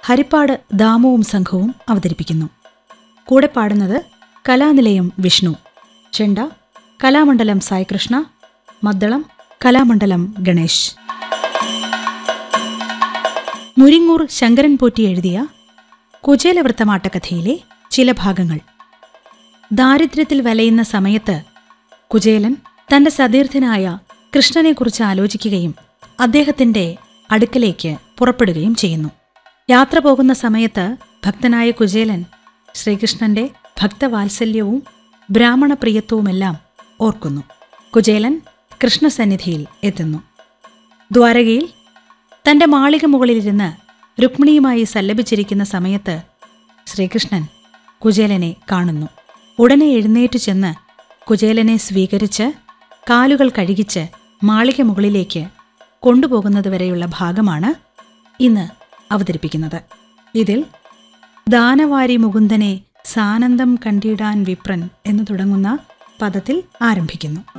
ഹരിപ്പാട് ദാമുവും സംഘവും അവതരിപ്പിക്കുന്നു കൂടെ പാടുന്നത് കലാനിലയം വിഷ്ണു ചെണ്ട കലാമണ്ഡലം സായികൃഷ്ണ മദ്ദളം കലാമണ്ഡലം ഗണേശ് മുരിങ്ങൂർ ശങ്കരൻ പോറ്റി എഴുതിയ കുചേലവൃത്തമാട്ടക്കഥയിലെ ചില ഭാഗങ്ങൾ ദാരിദ്ര്യത്തിൽ വലയുന്ന സമയത്ത് കുചേലൻ തന്റെ സതീർത്ഥനായ കൃഷ്ണനെക്കുറിച്ച് ആലോചിക്കുകയും അദ്ദേഹത്തിന്റെ അടുക്കലേക്ക് പുറപ്പെടുകയും ചെയ്യുന്നു യാത്ര പോകുന്ന സമയത്ത് ഭക്തനായ കുചേലൻ ശ്രീകൃഷ്ണന്റെ ഭക്തവാത്സല്യവും ബ്രാഹ്മണപ്രിയത്വവുമെല്ലാം ഓർക്കുന്നു കുചേലൻ കൃഷ്ണസന്നിധിയിൽ എത്തുന്നു ദ്വാരകയിൽ തന്റെ മാളിക മുകളിലിരുന്ന് രുക്മിണിയുമായി സല്ലപിച്ചിരിക്കുന്ന സമയത്ത് ശ്രീകൃഷ്ണൻ കുചേലനെ കാണുന്നു ഉടനെ എഴുന്നേറ്റു ചെന്ന് കുചേലനെ സ്വീകരിച്ച് കാലുകൾ കഴുകിച്ച് മാളിക മുകളിലേക്ക് കൊണ്ടുപോകുന്നതുവരെയുള്ള ഭാഗമാണ് ഇന്ന് അവതരിപ്പിക്കുന്നത് ഇതിൽ ദാനവാരി മുകുന്ദനെ സാനന്ദം കണ്ടിടാൻ വിപ്രൻ എന്നു തുടങ്ങുന്ന പദത്തിൽ ആരംഭിക്കുന്നു